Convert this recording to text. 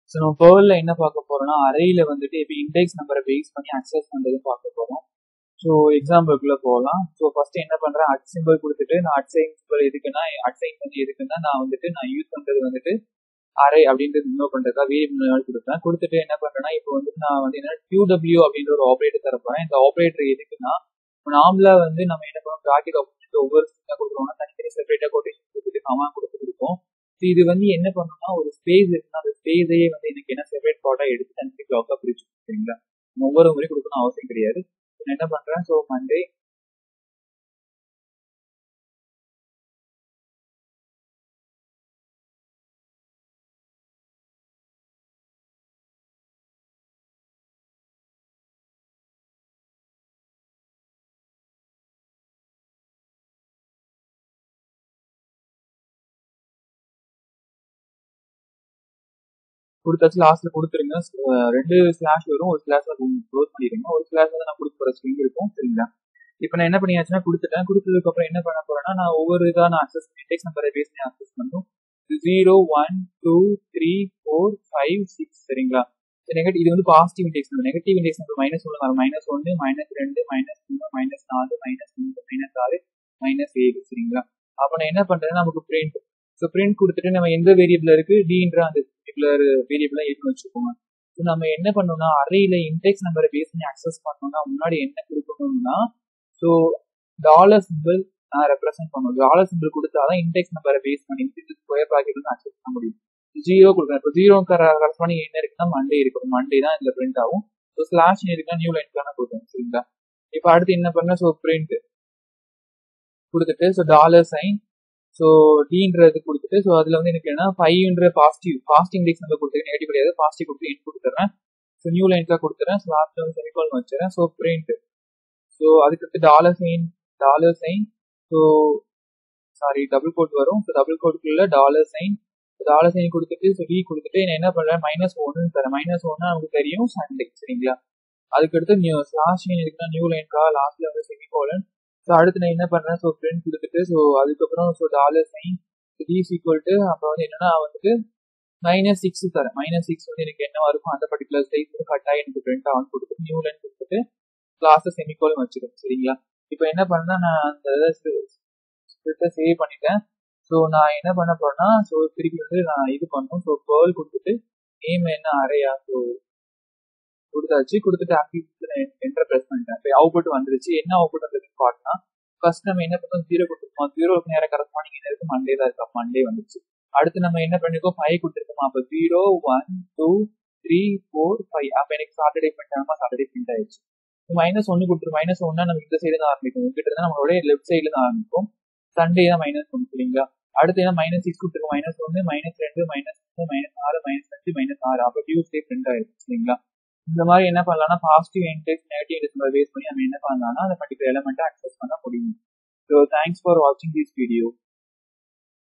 so நம்ம பேர்ல என்ன பார்க்க போறோம்னா அரேல வந்துட்டு இப்போ இண்டெக்ஸ் நம்பரை பேஸ் பண்ணி அக்சஸ் பண்றது பார்க்க போறோம் ஸோ எக்ஸாம்பிளுக்குள்ள போகலாம் ஸோ ஃபர்ஸ்ட் என்ன பண்றேன் அட் சிம்பிள் கொடுத்துட்டு நான் அட் சைன் சிம்பிள் எதுக்குன்னா அட் சைன் வந்து எதுக்குன்னா நான் வந்துட்டு நான் யூஸ் பண்றது வந்துட்டு அரே அப்படின்றது இன்னோ பண்றதா வேரியபிள் கொடுத்தேன் கொடுத்துட்டு என்ன பண்றேன்னா இப்போ வந்து நான் வந்து என்ன QW அப்படின்ற ஒரு ஆப்ரேட்டர் தர போறேன் இந்த ஆப்ரேட்டர் எதுக்குன்னா நார்மலா வந்து நம்ம என்ன பண்ணுவோம் ப்ராக்கெட் ஆப்ரேட்டர் ஒவ்வொரு ஸ்ட்ரிங்கா கொடுக்குறோம்னா தனித்தனி செப்பரேட்டா கொட்டேஷன் கொடுத்துட்டு கமா கொடுத்து கொடுப்போம் ஸோ இது வந்து என்ன பண்ணணும்னா ஒரு ஸ்பேஸ் இருக்குன்னா அந்த ஸ்பேஸையே வந்து எனக்கு என்ன செப்பரேட் பார்ட்டா எடுத்து தனித்தனி பிளாக்கா பிரிச்சு சரிங்களா ஒவ்வொரு முறை கொடுக்கணும் அவசியம் கிடையாது நான் என்ன பண்றேன் ஸோ மண்டே கொடுத்தாச்சு லாஸ்ட்ல கொடுத்துருங்க அஹ் ரெண்டு ஸ்லாஷ் வரும் ஒரு ஸ்லாஷ்ல க்ளோஸ் பண்ணிடுங்க ஒரு ஸ்லாஷ்ல நான் கொடுக்க போற ஸ்ட்ரிங் இருக்கும் சரிங்களா இப்போ நான் என்ன பண்ணியாச்சுன்னா கொடுத்துட்டேன் கொடுத்ததுக்கு அப்புறம் என்ன பண்ண போறேன்னா நான் ஒவ்வொரு இதாக நான் அக்சஸ் இண்டெக்ஸ் நம்பரை பேஸ் பண்ணி அக்சஸ் பண்ணும் zero one two three four five six சரிங்களா நெகட்டிவ் இது வந்து positive index number negative index number minus ஒன்று மைனஸ் ஒன்று மைனஸ் ரெண்டு மைனஸ் மூணு மைனஸ் நாலு மைனஸ் மூணு மைனஸ் ஆறு மைனஸ் ஏழு சரிங்களா அப்போ நான் என்ன பண்றேன்னா நமக்கு பிரிண்ட் ஸோ பிரிண்ட் கொடுத்துட்டு நம்ம எந்த வேரியபிள் இருக்கு டின்ற அந்த பர்டிகுலர் வேரியபிளா இருக்குன்னு வச்சுக்கோங்க ஸோ நம்ம என்ன பண்ணோம்னா அரேல இண்டெக்ஸ் நம்பரை பேஸ் பண்ணி அக்சஸ் பண்ணோம்னா முன்னாடி என்ன கொடுக்கணும்னா ஸோ டாலர் சிம்பிள் நான் ரெப்ரசென்ட் பண்ணுவோம் டாலர் சிம்பிள் கொடுத்தாதான் இண்டெக்ஸ் நம்பரை பேஸ் பண்ணி ஸ்கொயர் ப்ராக்கெட் வந்து அக்சஸ் பண்ண முடியும் ஜீரோ கொடுக்குறேன் இப்போ ஜீரோ கரஸ்பாண்டிங் என்ன இருக்குன்னா மண்டே இருக்கும் மண்டே தான் இதுல பிரிண்ட் ஆகும் ஸோ ஸ்லாஷ் இருக்குன்னா நியூ லைன் தானே கொடுக்கணும் சரிங்களா இப்போ அடுத்து என்ன பண்ண ஸோ பிரிண்ட் கொடுத்துட்டு ஸோ டாலர் சைன் ஸோ டீன்றது கொடுத்துட்டு ஸோ அதில் வந்து எனக்கு என்ன ஃபைவ்ன்ற பாசிட்டிவ் பாசிட்டிவ் இண்டெக்ஸ் நம்பர் கொடுத்துருக்கேன் நெகட்டிவ் கிடையாது பாசிட்டிவ் கொடுத்து இன் கொடுத்துறேன் ஸோ நியூ லைன்ஸாக கொடுத்துறேன் ஸோ லாஸ்ட் வந்து செமிகால் வச்சுறேன் ஸோ பிரிண்ட் ஸோ அதுக்கடுத்து dollar sign dollar sign so sorry double quote வரும் ஸோ டபுள் கோட்டுக்குள்ள டாலர் சைன் டாலர் சைன் கொடுத்துட்டு ஸோ வி கொடுத்துட்டு நான் என்ன பண்ணுறேன் மைனஸ் ஒன்னு தரேன் மைனஸ் ஒன்னு நமக்கு தெரியும் சண்டே சரிங்களா அதுக்கடுத்து நியூ லாஸ்ட் சைன் இருக்குன்னா நியூ லைன்கா லாஸ்ட்ல வந்து செமிகோலன் ஸோ அடுத்து நான் என்ன பண்ணேன் ஸோ பிரிண்ட் கொடுத்துட்டு ஸோ அதுக்கப்புறம் so dollar sign is equal to அப்புறம் வந்து என்னன்னா வந்துட்டு மைனஸ் சிக்ஸ் தரேன் மைனஸ் சிக்ஸ் வந்து எனக்கு என்னவா இருக்கும் அந்த பர்டிகுலர் சைஸ் வந்து கட்டாயம் எனக்கு பிரிண்ட் ஆகும் கொடுத்துட்டு நியூ லைன் கொடுத்துட்டு கிளாஸை செமிகோலும் வச்சிருக்கேன் சரிங்களா இப்போ என்ன பண்ணா நான் அந்த ஸ்கிரிப்டை சேவ் பண்ணிட்டேன் ஸோ நான் என்ன பண்ண போறேன்னா ஸோ திருப்பி வந்து நான் இது பண்ணணும் ஸோ பேர்ல் கொடுத்துட்டு நேம் என்ன அரையா ஸோ கொடுத்தாச்சு கொடுத்துட்டு ஆக்டிவ் என்டர் ப்ரெஸ் பண்ணிட்டேன் இப்போ அவுட்புட் வந்துருச்சு என்ன அவுட்புட் வந்ததுன்னு பார்த்தா ஃபர்ஸ்ட் நம்ம என்ன பண்ணோம் ஜீரோ கொடுத்துருக்கோம் ஜீரோக்கு நேரம் கரஸ்பாண்டிங் என்ன இருக்கு மண்டே தான் இருக்கா மண்டே வந்துச்சு அடுத்து நம்ம என்ன பண்ணிருக்கோம் ஃபைவ் கொடுத்துருக்கோம் அப்போ zero one two three four five அப்போ எனக்கு சாட்டர்டே பண்ணிட்டாங்க சாட்டர்டே பிரிண்ட் ஆயிடுச்சு மைனஸ் ஒன்று கொடுத்துரு மைனஸ் ஒன்னா நம்ம இந்த சைடு தான் ஆரம்பிக்கும் உங்ககிட்ட தான் நம்மளோட லெஃப்ட் சைடுல தான் ஆரம்பிக்கும் சண்டே தான் மைனஸ் ஒன்று சரிங்களா அடுத்து என்ன மைனஸ் சிக்ஸ் கொடுத்துருக்கோம் மைனஸ் ஒன்று மைனஸ் ரெண்டு மைனஸ் மூணு மைனஸ் ஆறு மைனஸ் அஞ்சு மைனஸ் ஆறு அப்போ டியூஸ்டே பிரிண்ட் ஆயிடுச்சு சரிங்களா இந்த மாதிரி என்ன பண்ணலாம்னா positive index negative index base பண்ணி நம்ம என்ன பண்ணலாம்னா அந்த பர்டிகுலர் எலமெண்ட்டை அக்சஸ் பண்ண முடியும் ஸோ தேங்க்ஸ் ஃபார் வாட்சிங் திஸ் வீடியோ